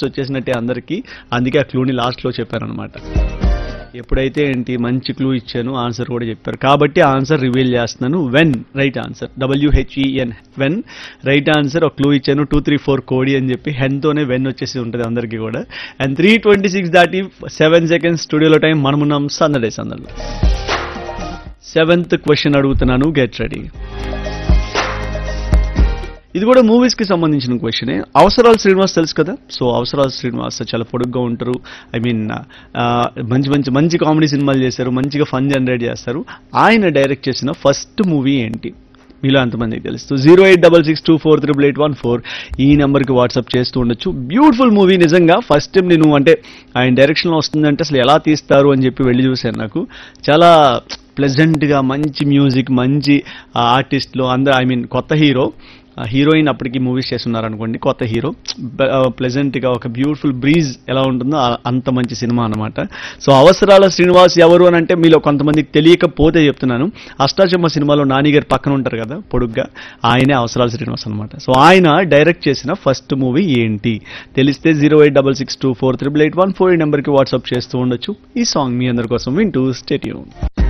twist వచ్చేసినట్టే అందరికీ అందుకే ఆ క్లూని లాస్ట్లో చెప్పారనమాట ఎప్పుడైతే ఏంటి మంచి క్లూ ఇచ్చాను ఆన్సర్ కూడా చెప్పారు కాబట్టి ఆన్సర్ రివీల్ చేస్తున్నాను when right answer W H E N when right answer ఒక క్లూ ఇచ్చాను టూ త్రీ ఫోర్ కోడి అని చెప్పి హెన్తోనే వెన్ వచ్చేసి ఉంటుంది అందరికీ కూడా అండ్ త్రీ ట్వంటీ సిక్స్ దాటి సెవెన్ సెకండ్స్ స్టూడియోలో టైం మనమున్నాం సందడే సందడిలో సెవెంత్ క్వశ్చన్ అడుగుతున్నాను గెట్ రెడీ ఇది కూడా మూవీస్ కి సంబంధించిన క్వశ్చనే అవసరాలు శ్రీనివాస్ తెలుసు కదా సో అవసరాలు శ్రీనివాస్ చాలా పొడుగ్గా ఉంటారు ఐ మీన్ మంచి మంచి మంచి కామెడీ సినిమాలు చేశారు మంచిగా ఫన్ జనరేట్ చేస్తారు ఆయన డైరెక్ట్ చేసిన ఫస్ట్ మూవీ ఏంటి మీలో అంతమందికి తెలుస్తూ zero eight double six two four triple eight one four ఈ నెంబర్కి వాట్సాప్ చేస్తూ ఉండొచ్చు బ్యూటిఫుల్ మూవీ నిజంగా ఫస్ట్ టైం నేను అంటే ఆయన డైరెక్షన్లో వస్తుందంటే అసలు ఎలా తీస్తారు అని చెప్పి వెళ్ళి చూశాను నాకు చాలా ప్లెజెంట్గా మంచి మ్యూజిక్ మంచి ఆర్టిస్ట్లో అందరూ ఐ మీన్ కొత్త హీరో హీరోయిన్ అప్పటికి మూవీస్ చేస్తున్నారు అనుకోండి కొత్త హీరో ప్లెజెంట్గా ఒక బ్యూటిఫుల్ బ్రీజ్ ఎలా ఉంటుందో ఆ- అంత మంచి సినిమా అన్నమాట సో అవసరాల శ్రీనివాస్ ఎవరు అని అంటే మీలో కొంతమందికి తెలియకపోతే చెప్తున్నాను అష్టాచమ్మ సినిమాలో నానిగారు పక్కన ఉంటారు కదా పొడుగ్గా ఆయనే అవసరాల శ్రీనివాస్ అనమాట సో ఆయన డైరెక్ట్ చేసిన ఫస్ట్ మూవీ ఏంటి తెలిస్తే zero eight double six two four triple eight one four ఈ నెంబర్కి వాట్సాప్ చేస్తూ ఉండొచ్చు ఈ సాంగ్ మీ అందరి కోసం వింటూ స్టేట్యూన్